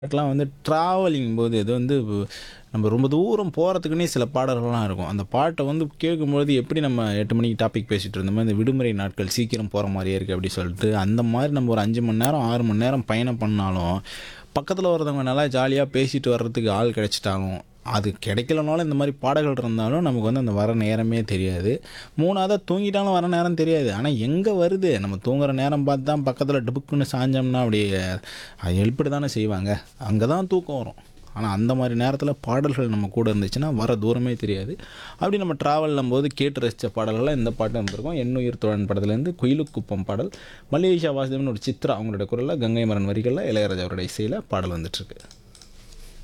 பாட்டுலாம் வந்து ட்ராவலிங் போது இது வந்து நம்ம ரொம்ப தூரம் போகிறதுக்குன்னே சில பாடல்கள்லாம் இருக்கும் அந்த பாட்டை வந்து கேட்கும்பொழுது எப்படி நம்ம எட்டு மணிக்கு டாபிக் பேசிகிட்டு இருந்தோமோ இந்த விடுமுறை நாட்கள் சீக்கிரம் போகிற மாதிரியே இருக்குது அப்படி சொல்லிட்டு அந்த மாதிரி நம்ம ஒரு அஞ்சு மணி நேரம் ஆறு மணி நேரம் பயணம் பண்ணாலும் பக்கத்தில் ஒருத்தவங்க நல்லா ஜாலியாக பேசிட்டு வர்றதுக்கு ஆள் கிடைச்சிட்டாலும் அது கிடைக்கலனாலும் இந்த மாதிரி பாடல்கள் இருந்தாலும் நமக்கு வந்து அந்த வர நேரமே தெரியாது மூணாவதாக தூங்கிட்டாலும் வர நேரம் தெரியாது ஆனால் எங்கே வருது நம்ம தூங்குற நேரம் பார்த்து தான் பக்கத்தில் டுபுக்குன்னு சாஞ்சோம்னா அப்படியே எழுப்பிட்டு தானே செய்வாங்க அங்கே தான் தூக்கம் வரும் ஆனால் அந்த மாதிரி நேரத்தில் பாடல்கள் நம்ம கூட இருந்துச்சுன்னா வர தூரமே தெரியாது அப்படி நம்ம ட்ராவலும் போது கேட்டு ரசித்த பாடல்கள்லாம் இந்த பாட்டு இருந்திருக்கும் எண்ணுயிர் தோழன் படத்துலேருந்து குயிலுக்குப்பம் பாடல் மல்லேஷா வாசுதேவன் ஒரு சித்ரா அவங்களோட குரலில் கங்கை மரன் வரிகளில் இளையராஜா அவருடைய இசையில் பாடல் வந்துட்டுருக்கு